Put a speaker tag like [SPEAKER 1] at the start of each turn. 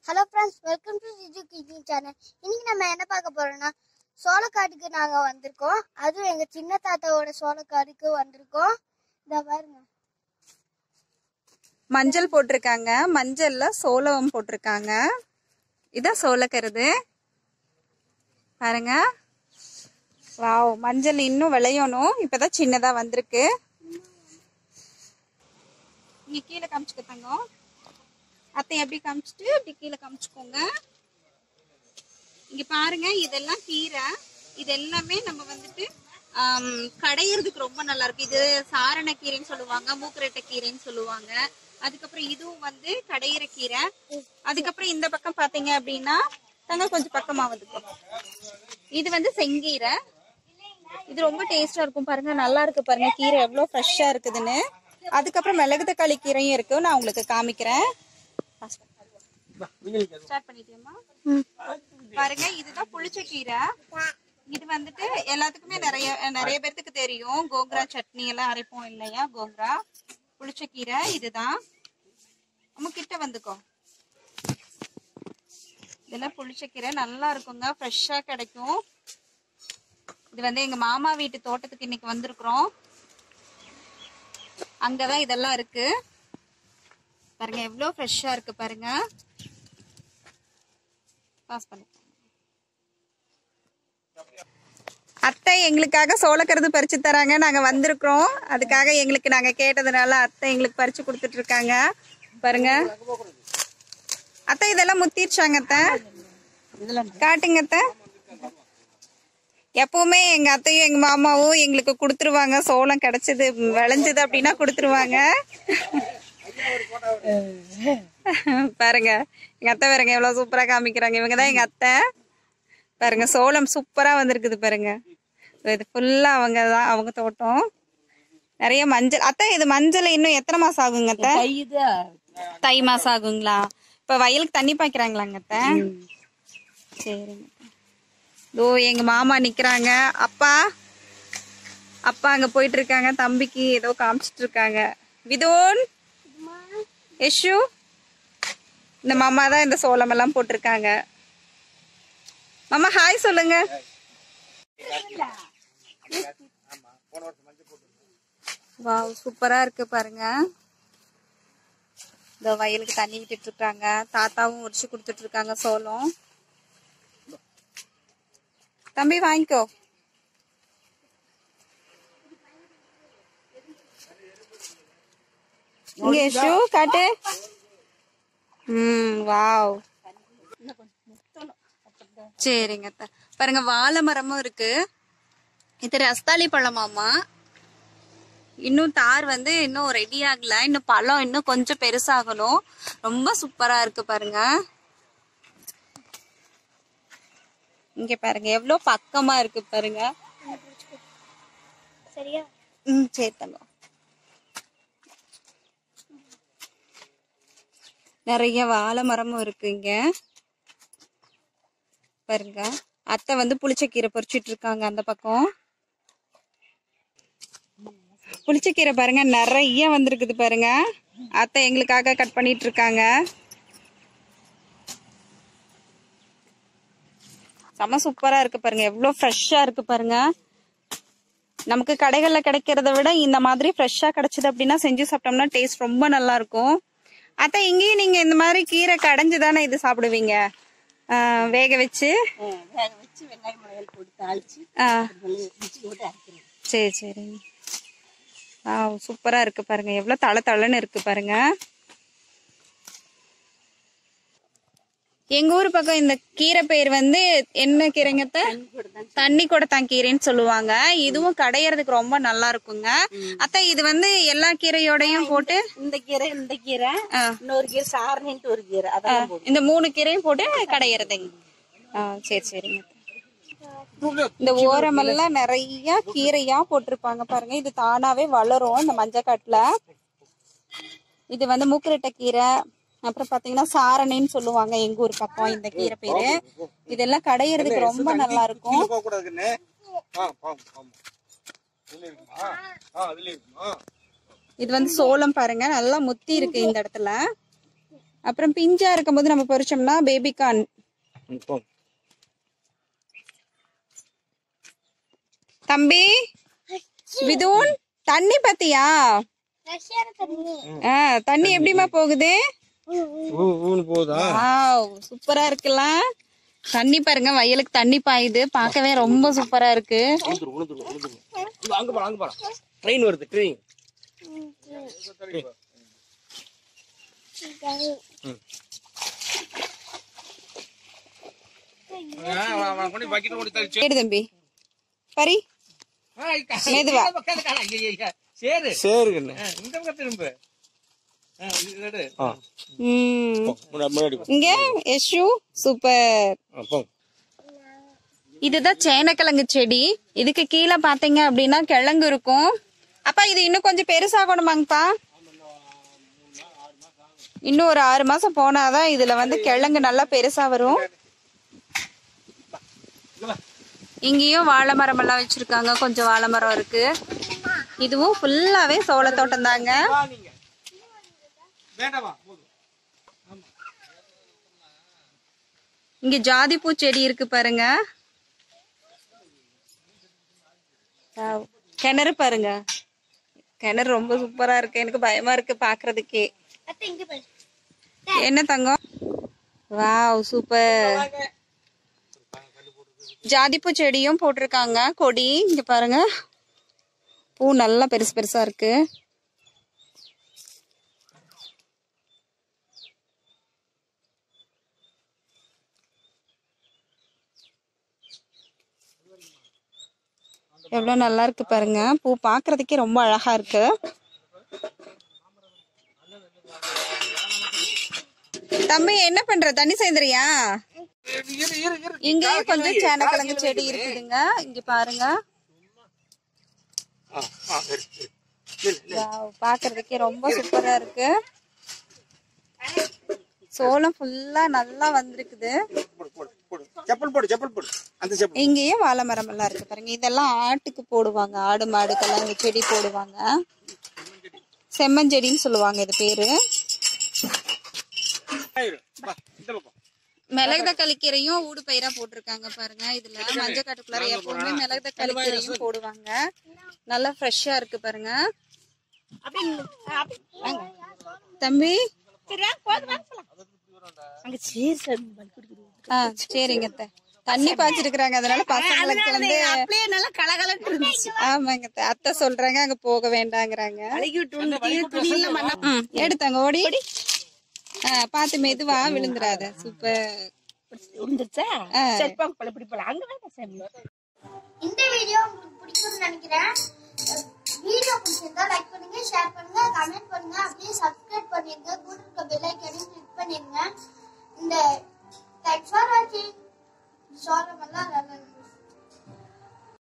[SPEAKER 1] Hello friends welcome to Jiju kitchen channel இன்னைக்கு நம்ம என்ன பார்க்க போறோம்னா சோளக்காடுக்கு நாங்க வந்திருக்கோம் அதுவும் எங்க சின்ன தாத்தாவோட சோளக்காடுக்கு வந்திருக்கோம் இத பாருங்க
[SPEAKER 2] மஞ்சள் போட்டிருக்காங்க மஞ்சள்ல சோளம் போட்டிருக்காங்க இதான் சோளக்கருது பாருங்க வாவ் மஞ்சள் இன்னும் விளையணும் இப்பதான் சின்னதா வந்திருக்கு இங்க கீழே காமிச்சுக்க தங்கம் அத்தை எப்படி காமிச்சிட்டு இப்படி கீழே காமிச்சுக்கோங்க இங்க பாருங்க இதெல்லாம் கீரை இது எல்லாமே நம்ம வந்துட்டு ஆம், கடையிறதுக்கு ரொம்ப நல்லா இருக்கு இது சாரண கீரைன்னு சொல்லுவாங்க மூக்குரெட்டை கீரைன்னு சொல்லுவாங்க அதுக்கப்புறம் இதுவும் வந்து கடையிற கீரை அதுக்கப்புறம் இந்த பக்கம் பாத்தீங்க அப்படின்னா தங்க கொஞ்சம் பக்கமா வந்துக்கும் இது வந்து செங்கீரை இது ரொம்ப டேஸ்டா இருக்கும் பாருங்க நல்லா இருக்கு பாருங்க கீரை எவ்வளவு ஃப்ரெஷ்ஷா இருக்குதுன்னு அதுக்கப்புறம் மிளகு தக்காளி கீரையும் இருக்கு நான் உங்களுக்கு காமிக்கிறேன் ஸ்டார்ட் பண்ணிட்டியம்மா பாருங்க இதுதான் புளிச்ச கீரை இது வந்துட்டு எல்லாத்துக்குமே நிறைய நிறைய பேர்த்துக்கு தெரியும் கோங்கரா சட்னி எல்லாம் அரைப்போம் இல்லையா கோங்கரா புளிச்ச கீரை இதுதான் நம்ம கிட்ட வந்துக்கோ இதெல்லாம் புளிச்ச கீரை நல்லா இருக்குங்க ஃப்ரெஷ்ஷா கிடைக்கும் இது வந்து எங்க மாமா வீட்டு தோட்டத்துக்கு இன்னைக்கு வந்திருக்கிறோம் அங்கதான் இதெல்லாம் இருக்கு பாருங்க எவ்வளவு ஃப்ரெஷ்ஷா இருக்கு பாருங்க பாஸ் பண்ணி அத்தை எங்களுக்காக சோளக்கருது பறிச்சு தராங்க நாங்க வந்திருக்கிறோம் அதுக்காக எங்களுக்கு நாங்க கேட்டதுனால அத்தை எங்களுக்கு பறிச்சு கொடுத்துட்டு இருக்காங்க பாருங்க அத்தை இதெல்லாம் முத்திருச்சாங்க அத்தை காட்டுங்க அத்தை எப்பவுமே எங்க அத்தையும் எங்க மாமாவும் எங்களுக்கு கொடுத்துருவாங்க சோளம் கிடைச்சது விளைஞ்சது அப்படின்னா கொடுத்துருவாங்க பாருங்க எங்க அத்தை பாருங்க எவ்வளவு சூப்பரா காமிக்கிறாங்க இவங்க தான் எங்க அத்தை பாருங்க சோளம் சூப்பரா வந்திருக்குது பாருங்க இது ஃபுல்லா அவங்க தான் அவங்க தோட்டம் நிறைய மஞ்சள் அத்தை இது மஞ்சள் இன்னும் எத்தனை மாசம் ஆகுங்க அத்தை தை மாசம் ஆகுங்களா இப்ப வயலுக்கு தண்ணி பாய்க்கிறாங்களாங்க அத்தை சரிங்க இதோ எங்க மாமா நிக்கிறாங்க அப்பா அப்பா அங்க போயிட்டு இருக்காங்க தம்பிக்கு ஏதோ காமிச்சிட்டு இருக்காங்க விதோன் யஷு இந்த மாமா தான் இந்த சோளம் எல்லாம் போட்டிருக்காங்க மாமா ஹாய் சொல்லுங்க வாவ் சூப்பரா இருக்கு பாருங்க இந்த வயலுக்கு தண்ணி விட்டுட்டு இருக்காங்க தாத்தாவும் உரிச்சு கொடுத்துட்டு இருக்காங்க சோளம் தம்பி வாங்கிக்கோ இங்க ஷூ காட்டு ம் வாவ் சரிங்க அத்தை. பாருங்க வாழை மரமும் இருக்கு இது ரஸ்தாளி பழமாமா இன்னும் தார் வந்து இன்னும் ரெடி ஆகல இன்னும் பழம் இன்னும் கொஞ்சம் பெருசாகணும் ரொம்ப சூப்பரா இருக்கு பாருங்க இங்க பாருங்க எவ்வளவு பக்கமா இருக்கு பாருங்க
[SPEAKER 1] சரியா
[SPEAKER 2] ம் சரி தங்கம் நிறைய வாழை மரமும் இருக்கு இங்க பாருங்க அத்தை வந்து புளிச்சக்கீரை பறிச்சிட்டு இருக்காங்க அந்த பக்கம் புளிச்சக்கீரை பாருங்க நிறைய வந்திருக்குது பாருங்க அத்தை எங்களுக்காக கட் பண்ணிட்டு இருக்காங்க செம சூப்பரா இருக்கு பாருங்க எவ்வளவு ஃப்ரெஷ்ஷா இருக்கு பாருங்க நமக்கு கடைகள்ல கிடைக்கிறத விட இந்த மாதிரி ஃப்ரெஷ்ஷா கிடைச்சது அப்படின்னா செஞ்சு சாப்பிட்டோம்னா டேஸ்ட் ரொம்ப நல்லா இருக்கும் அத்தை இங்கேயும் நீங்க இந்த மாதிரி கீரை கடைஞ்சு தானே இது சாப்பிடுவீங்க ஆ, வேக வச்சு
[SPEAKER 3] வேக வச்சு வெங்காயம் மிளகாய் போட்டு தாளிச்சு
[SPEAKER 2] ஆ,
[SPEAKER 3] மிக்சி போட்டு அரைக்கிறேன்
[SPEAKER 2] சரி சரி ஆ சூப்பரா இருக்கு பாருங்க எவ்வளவு தள தளன்னு இருக்கு பாருங்க எங்க ஊர் பக்கம் இந்த கீரை பேர் வந்து என்ன கீரைங்க அத்தை? தண்ணி கொடத்தான் கீரைன்னு சொல்லுவாங்க இதுவும் கடையறதுக்கு ரொம்ப நல்லா இருக்குங்க அத்தை இது வந்து எல்லா கீரையோடையும் போட்டு
[SPEAKER 3] இந்த கீரை இந்த கீரை
[SPEAKER 2] ஆ.
[SPEAKER 3] இன்னொரு கீரை சாரணின்ட்டு ஒரு கீரை அதெல்லாம் போடும்
[SPEAKER 2] இந்த மூணு கீரையும் போட்டு கடையறதுங்க ஆ சரி சரிங்க இந்த ஓரமெல்லாம் நிறைய கீரையா போட்டிருப்பாங்க பாருங்க இது தானாவே வளரும் இந்த மஞ்சக்காட்டுல இது வந்து மூக்குரெட்டை கீரை அப்புறம் பாத்தீங்கன்னா சாரணைன்னு சொல்லுவாங்க எங்க ஊர் பக்கம் இந்த கீரை பேரு இதெல்லாம் கடையிறதுக்கு ரொம்ப நல்லா இருக்கும்
[SPEAKER 4] போக கூடாதுன்னு ஆ பாம் பாம் இதுல இருக்குமா ஆ அதுல இருக்குமா
[SPEAKER 2] இது வந்து சோளம் பாருங்க நல்லா முத்தி இருக்கு இந்த இடத்துல அப்புறம் பிஞ்சா இருக்கும்போது நம்ம பொரிச்சோம்னா பேபி கார்ன்
[SPEAKER 4] ம், போங்க
[SPEAKER 2] தம்பி விதூன் தண்ணி பாத்தியா
[SPEAKER 1] ஃப்ரெஷ்ஷான தண்ணி
[SPEAKER 2] ஆ, தண்ணி எப்படிமா போகுது
[SPEAKER 4] ஊ ஊன்னு போகுதா
[SPEAKER 2] வாவ் சூப்பரா இருக்குல்ல தண்ணி பாருங்க வயலுக்கு தண்ணி பாயுது பார்க்கவே ரொம்ப சூப்பரா இருக்கு
[SPEAKER 4] உளுந்துரும் உளுந்துரும் உளுந்துரும் அங்க போலாம் அங்க போலாம் ட்ரெயின் வருது ட்ரெயின்
[SPEAKER 2] ஏடு தம்பி பரி மெதுவா
[SPEAKER 4] சேரு சேருங்கண்ணே ஆ
[SPEAKER 2] ம்
[SPEAKER 4] போ, முன்னாடி முன்னாடி போ.
[SPEAKER 2] இங்க யஷு சூப்பர்
[SPEAKER 4] ஆ, போங்க
[SPEAKER 2] இதுதான் சேனக்கிழங்கு செடி இதுக்கு கீழே பாத்தீங்க அப்படின்னா கிழங்கு இருக்கும் அப்பா இது இன்னும் கொஞ்சம் பெருசாகணுமாங்கப்பா இன்னும் ஒரு ஆறு மாசம் போனாதான் இதுல வந்து கிழங்கு நல்லா பெருசா வரும் இங்கேயும் வாழை மரம் எல்லாம் வச்சிருக்காங்க கொஞ்சம் வாழை மரம் இருக்கு இதுவும் ஃபுல்லாவே சோளத்தோட்டம் தாங்க
[SPEAKER 4] வேண்டாமா போதும்
[SPEAKER 2] இங்க ஜாதி பூ செடி இருக்கு பாருங்க Wow. கிணறு பாருங்க கிணறு ரொம்ப சூப்பரா இருக்கு எனக்கு பயமா இருக்கு பாக்குறதுக்கே
[SPEAKER 1] அத்தை இங்க பாரு
[SPEAKER 2] என்ன தங்கம் வாவ் சூப்பர் ஜாதிப்பூ செடியும் போட்டிருக்காங்க கொடி இங்க பாருங்க பூ நல்லா பெருசு பெருசா இருக்கு எவ்வளவு நல்லா இருக்கு பாருங்க பூ பாக்குறதுக்கே ரொம்ப அழகா இருக்கு தம்பி என்ன பண்ற தண்ணி சேர்ந்துறியா இங்கேயும் கொஞ்சம் சேனக்கிழங்கு செடி இருக்குதுங்க இங்க பாருங்க
[SPEAKER 4] ஆ ஆ சரி சரி
[SPEAKER 2] Wow, பாக்குறதுக்கே ரொம்ப சூப்பரா இருக்கு சோளம் ஃபுல்லா நல்லா வந்திருக்குது
[SPEAKER 4] போடு போடு போடு செப்பல் போடு செப்பல் போடு அந்த செப்பல்
[SPEAKER 2] இங்கேயும் வாழை மரம் எல்லாம் இருக்கு பாருங்க இதெல்லாம் ஆட்டுக்கு போடுவாங்க ஆடு மாடுக்கெல்லாம் இங்க செடி போடுவாங்க செம்மஞ்செடின்னு சொல்லுவாங்க இது பேரு
[SPEAKER 4] ஆயிரும். வா, இந்த பக்கம்
[SPEAKER 2] மிளகு தக்காளி கீரையும் ஊடு பயிரா போட்டிருக்காங்க பாருங்க இதுல மஞ்சள் காட்டுக்குள்ளார எப்பவுமே மிளகு தக்காளி கீரையும் போடுவாங்க நல்லா ஃப்ரெஷ்ஷா இருக்கு பாருங்க தம்பி
[SPEAKER 3] அங்க சீர் சாமி பண்ணி குடிக்கிறது
[SPEAKER 2] ஆ சரிங்க அத்தை. தண்ணி பாய்ச்சிருக்கிறாங்க அதனால பசங்களுக்கு வந்து
[SPEAKER 3] அப்படியே நல்லா கலகலன்னு இருந்துச்சு
[SPEAKER 2] ஆமாங்க அத்தை. அத்தை சொல்றாங்க அங்க போக வேண்டாங்கிறாங்க
[SPEAKER 3] அழுகி விட்டு வந்து துணியில மண்ணா
[SPEAKER 2] ம் எடுத்தாங்க ஓடி ஆ பார்த்து மெதுவா விழுந்துராத சூப்பர்
[SPEAKER 3] விழுந்துருச்சா
[SPEAKER 2] ஆ.
[SPEAKER 3] சரி போங்க பழ பிடி போலாம் அங்க வேண்டாம் சாமி
[SPEAKER 1] இந்த வீடியோ உங்களுக்கு பிடிக்கும்னு நினைக்கிறேன் வீடியோ பிடிச்சிருந்தா லைக் பண்ணுங்க ஷேர் பண்ணுங்க கமெண்ட் பண்ணுங்க அப்படியே சப்ஸ்கிரைப் பண்ணிருங்க கூட இருக்க பெல் ஐக்கனையும் கிளிக் பண்ணிருங்க இந்த தேங்க்ஸ் ஃபார் வாட்சிங்